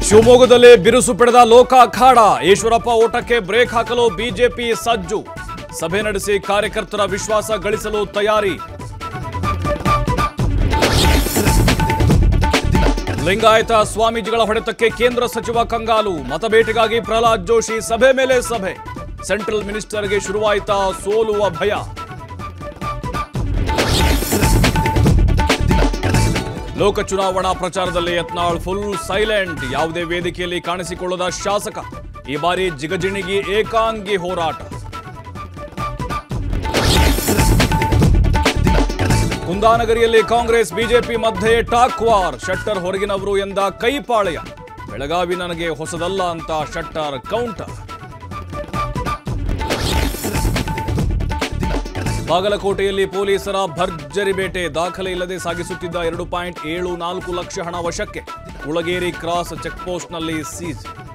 ಶಿವಮೊಗ್ಗದಲ್ಲಿ ಬಿರುಸು ಪಡೆದ ಲೋಕ ಅಖಾಡ ಈಶ್ವರಪ್ಪ ಓಟಕ್ಕೆ ಬ್ರೇಕ್ ಹಾಕಲು ಬಿಜೆಪಿ ಸಜ್ಜು ಸಭೆ ನಡೆಸಿ ಕಾರ್ಯಕರ್ತರ ವಿಶ್ವಾಸ ಗಳಿಸಲು ತಯಾರಿ ಲಿಂಗಾಯತ ಸ್ವಾಮೀಜಿಗಳ ಹೊಡೆತಕ್ಕೆ ಕೇಂದ್ರ ಸಚಿವ ಕಂಗಾಲು ಮತಬೇಟೆಗಾಗಿ ಪ್ರಹ್ಲಾದ್ ಜೋಶಿ ಸಭೆ ಮೇಲೆ ಸಭೆ ಸೆಂಟ್ರಲ್ ಮಿನಿಸ್ಟರ್ಗೆ ಶುರುವಾಯಿತಾ ಸೋಲುವ ಭಯ ಲೋಕ ಚುನಾವಣಾ ಪ್ರಚಾರದಲ್ಲಿ ಯತ್ನಾಳ್ ಫುಲ್ ಸೈಲೆಂಟ್ ಯಾವುದೇ ವೇದಿಕೆಯಲ್ಲಿ ಕಾಣಿಸಿಕೊಳ್ಳದ ಶಾಸಕ ಈ ಬಾರಿ ಜಿಗಜಿಣಿಗಿ ಏಕಾಂಗಿ ಹೋರಾಟ ಕುಂದಾನಗರಿಯಲ್ಲಿ ಕಾಂಗ್ರೆಸ್ ಬಿಜೆಪಿ ಮಧ್ಯೆ ಟಾಕ್ ವಾರ್ ಶೆಟ್ಟರ್ ಹೊರಗಿನವರು ಎಂದ ಕೈಪಾಳೆಯ ಬೆಳಗಾವಿ ನನಗೆ ಹೊಸದಲ್ಲ ಅಂತ ಶೆಟ್ಟರ್ ಕೌಂಟರ್ ಬಾಗಲಕೋಟೆಯಲ್ಲಿ ಪೊಲೀಸರ ಭರ್ಜರಿ ಬೇಟೆ ದಾಖಲೆ ಇಲ್ಲದೆ ಸಾಗಿಸುತ್ತಿದ್ದ ಎರಡು ಪಾಯಿಂಟ್ ಏಳು ನಾಲ್ಕು ಲಕ್ಷ ಹಣ ವಶಕ್ಕೆ ಉಳಗೇರಿ ಕ್ರಾಸ್ ಚೆಕ್ಪೋಸ್ಟ್ನಲ್ಲಿ ಸೀಸ್